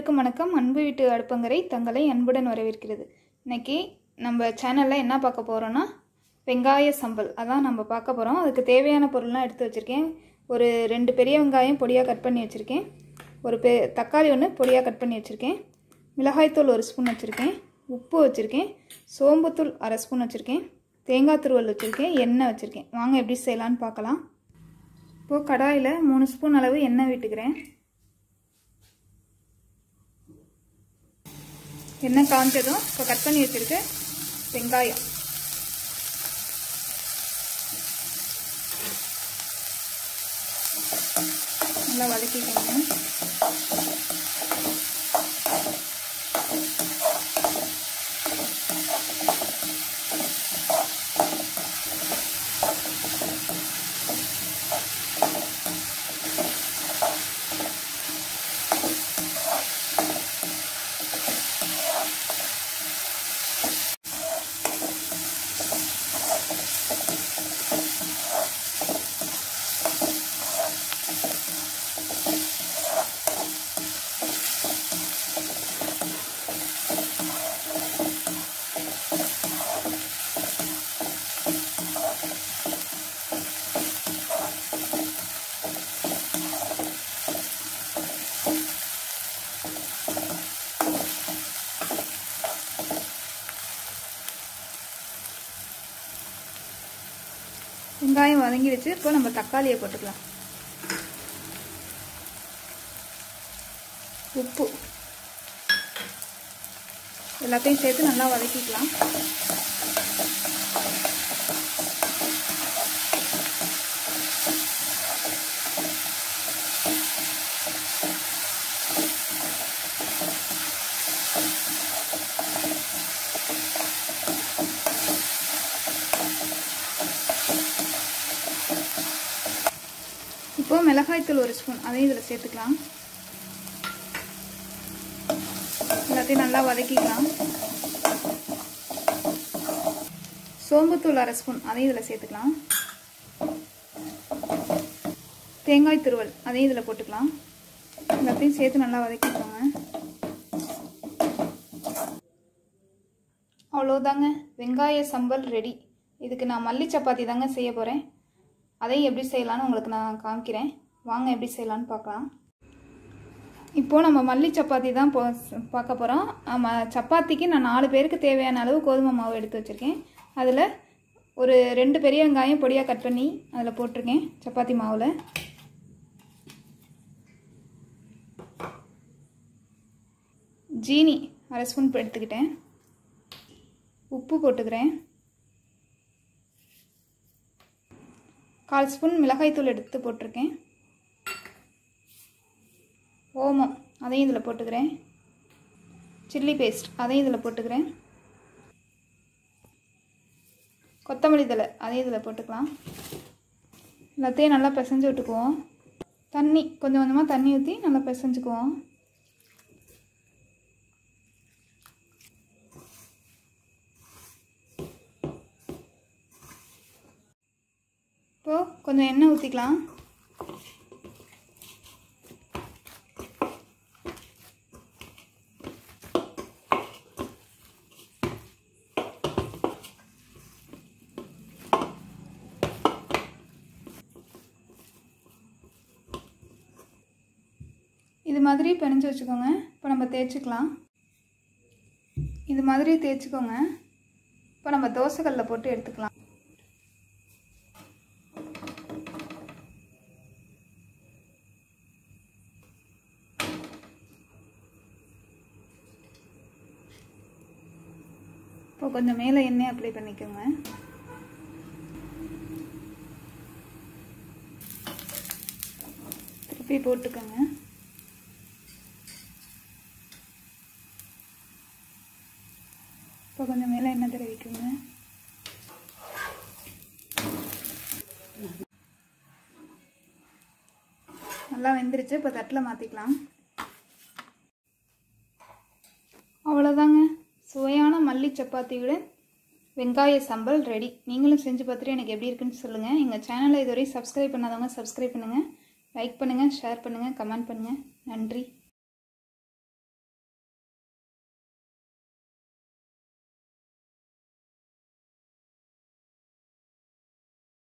அனைவருக்கும் வணக்கம் அன்பு வீட்டு அடுப்பங்கரை தங்களை அன்புடன் வரவேற்கிறது இன்னைக்கு நம்ம சேனலில் என்ன பார்க்க போகிறோன்னா வெங்காய சம்பல் அதான் நம்ம பார்க்க போகிறோம் அதுக்கு தேவையான பொருள்லாம் எடுத்து வச்சுருக்கேன் ஒரு ரெண்டு பெரிய வெங்காயம் பொடியாக கட் பண்ணி வச்சுருக்கேன் ஒரு பெ தக்காளி ஒன்று பொடியாக கட் பண்ணி வச்சுருக்கேன் மிளகாய்த்தூள் ஒரு ஸ்பூன் வச்சுருக்கேன் உப்பு வச்சுருக்கேன் சோம்புத்தூள் அரை ஸ்பூன் வச்சுருக்கேன் தேங்காய் துருவல் வச்சுருக்கேன் எண்ணெய் வச்சுருக்கேன் வாங்க எப்படி செய்யலான்னு பார்க்கலாம் இப்போது கடாயில் மூணு ஸ்பூன் அளவு எண்ணெய் விட்டுக்கிறேன் எண்ணெய் காஞ்சதும் இப்போ கட் பண்ணி வச்சுருக்க வெங்காயம் நல்லா வதக்கிக்கோங்க வெங்காயம் வதங்கிடுச்சு இப்போ நம்ம தக்காளியை போட்டுக்கலாம் உப்பு எல்லாத்தையும் சேர்த்து நல்லா வதக்கிக்கலாம் இப்போ மிளகாய்த்தூள் ஒரு ஸ்பூன் அதையும் இதில் சேர்த்துக்கலாம் எல்லாத்தையும் நல்லா வதக்கிக்கலாம் சோம்புத்தூள் அரை ஸ்பூன் அதையும் இதில் சேர்த்துக்கலாம் தேங்காய் துருவல் அதையும் இதில் போட்டுக்கலாம் எல்லாத்தையும் சேர்த்து நல்லா வதக்கிக்கோங்க அவ்வளோதாங்க வெங்காய சம்பல் ரெடி இதுக்கு நான் மல்லி சப்பாத்தி தாங்க செய்ய போகிறேன் அதையும் எப்படி செய்யலான்னு உங்களுக்கு நான் காமிக்கிறேன் வாங்க எப்படி செய்யலான்னு பார்க்கலாம் இப்போது நம்ம மல்லி சப்பாத்தி தான் போ பார்க்க போகிறோம் நம்ம சப்பாத்திக்கு நான் நாலு பேருக்கு தேவையான அளவு கோதுமை மாவு எடுத்து வச்சுருக்கேன் அதில் ஒரு ரெண்டு பெரிய வெங்காயம் பொடியாக கட் பண்ணி அதில் போட்டிருக்கேன் சப்பாத்தி மாவில் ஜீனி அரை ஸ்பூன் எடுத்துக்கிட்டேன் உப்பு போட்டுக்கிறேன் கால் ஸ்பூன் மிளகாய்த்தூள் எடுத்து போட்டிருக்கேன் ஓமம் அதையும் இதில் போட்டுக்கிறேன் சில்லி பேஸ்ட் அதையும் இதில் போட்டுக்கிறேன் கொத்தமல்லி தலை அதையும் இதில் போட்டுக்கலாம் எல்லாத்தையும் நல்லா பிசைஞ்சு விட்டுக்குவோம் தண்ணி கொஞ்சம் கொஞ்சமாக தண்ணி ஊற்றி நல்லா பிசைஞ்சுக்குவோம் இப்போது கொஞ்சம் எண்ணெய் ஊற்றிக்கலாம் இது மாதிரி பிணைஞ்சு வச்சுக்கோங்க இப்போ நம்ம தேய்ச்சிக்கலாம் இது மாதிரி தேய்ச்சிக்கோங்க இப்போ நம்ம தோசைக்கல்லில் போட்டு எடுத்துக்கலாம் இப்போ கொஞ்சம் மேலே எண்ணெய் அப்ளை பண்ணிக்கோங்க திருப்பி போட்டுக்கோங்க இப்போ கொஞ்சம் மேலே எண்ணெய் தடவிக்கோங்க நல்லா வெந்துருச்சு இப்போ தட்டில் மாற்றிக்கலாம் அவ்வளோதாங்க சுவையான மல்லி சப்பாத்தியுடன் வெங்காய சம்பல் ரெடி நீங்களும் செஞ்சு பார்த்துட்டு எனக்கு எப்படி இருக்குன்னு சொல்லுங்கள் எங்கள் சேனலை இதுவரை சப்ஸ்கிரைப் பண்ணாதவங்க சப்ஸ்கிரைப் பண்ணுங்கள் லைக் பண்ணுங்கள் ஷேர் பண்ணுங்கள் கமெண்ட் பண்ணுங்கள் நன்றி